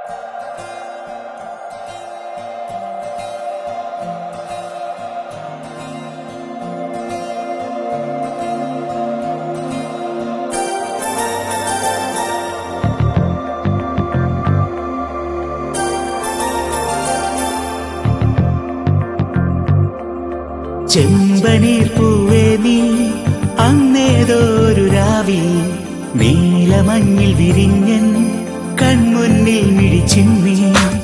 ചെമ്പനീർ പൂവേ നീ അങ്ങേതോരു രാവിൽ നീലമഞ്ഞിൽ വിരിഞ്ഞൻ കൺമുന്നിൽ മിഴിച്ചിമ്മി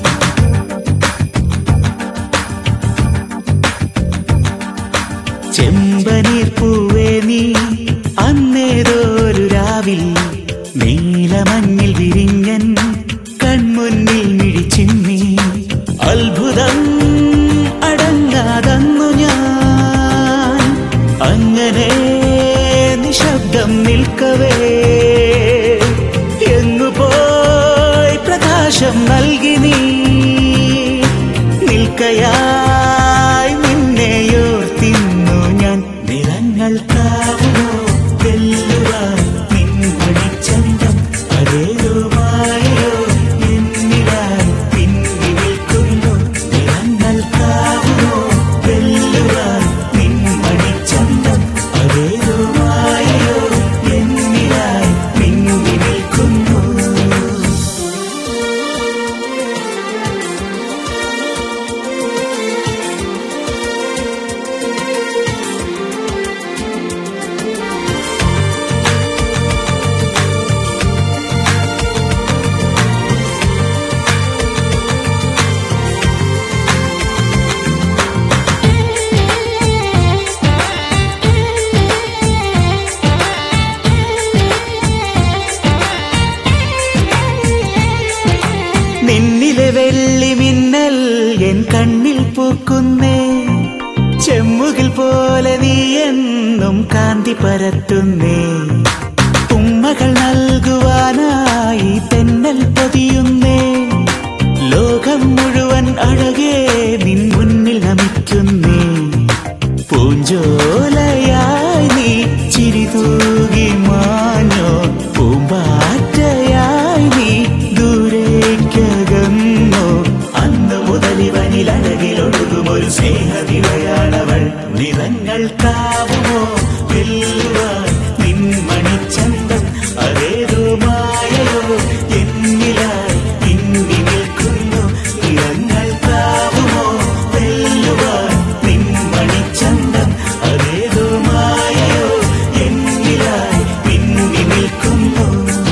ചെമ്പനീർ പൂവേ നീ അന്നേതോരു രാവിൽ നീലമഞ്ഞിൽ വിരിഞ്ഞൻ കൺമുന്നിൽ മിഴിച്ചിമ്മി അത്ഭുതം അടങ്ങാതന്നു ഞാൻ അങ്ങനെ നിശബ്ദം നിൽക്കവേ എങ്ങു പോയി പ്രകാശം നൽകി നീ നിൽക്കയായി നിന്നെയോർത്തിന്നു ഞാൻ നിറങ്ങൾ താവുമോ വെല്ലുവാൻ നിൻപടിച്ചന്തം അതേതുമായോ എന്നിലായി പിന്നി നിൽക്കുന്നു നിറങ്ങൾ താവുമോ വെല്ലുവാൻ നിൻപടിച്ചന്തം അതേതുമായോ എന്നിലായി പിന്നി നിൽക്കുന്നു നിന്നിലെ വെള്ളി മിന്നൽ എൻ കണ്ണിൽ പൂക്കുന്നേ ചെമ്മുകിൽ പോലെ നീ എന്നും കാന്തി പരത്തുന്നേ ഉമ്മകൾ നൽകുവാനായി തെന്നൽ പൊതിയുന്നേ ലോകം മുഴുവൻ അഴകേ നിൻ മുന്നിൽ നമിക്കുന്നേ പൂഞ്ചോലയായി നീ ചിരി തൂകി മാഞ്ഞോ പൂമ്പാറ്റയായി നീ ദൂരേക്കകന്നോ അന്ന് മുതൽ ഇവനിൽ അഴകിലൊഴുകും ഒരു സ്നേഹതിവയാണവൾ നിറങ്ങൾ കാവുമോ വെല്ലുവാൻ നിൻ മണിച്ചന്തം അതേതോ മായയോ എന്നിലായി പിന്നി നിൽക്കുന്നു നിറങ്ങൾ കാവുമോ വെല്ലുവാൻ നിൻ മണിച്ചന്തം അതേതോ മായയോ എന്നിലായി പിന്നി നിൽക്കുന്നു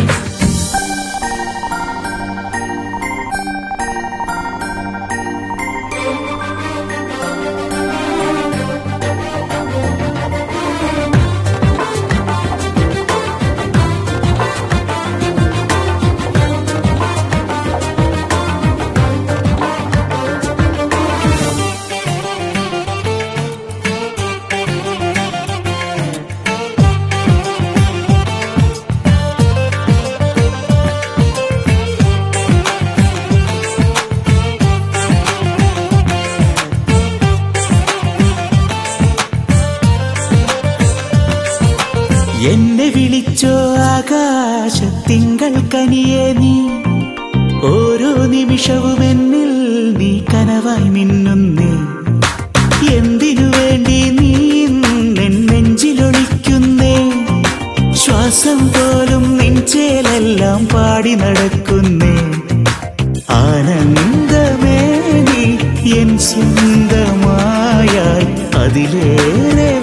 എന്നെ വിളിച്ചോ ആകാശത്തിങ്കൾ കനിയേ നീ ഓരോ നിമിഷവും എന്നിൽ നീ കനവായി മിന്നുന്നേ എന്തിനു വേണ്ടി നീ എൻ നെഞ്ചിലൊളിക്കുന്നേ ശ്വാസം പോലും നെഞ്ചേലെല്ലാം പാടി നടക്കുന്നേ ആനന്ദമേ നീ എൻ സ്വന്തമായാൽ അതിലേറെ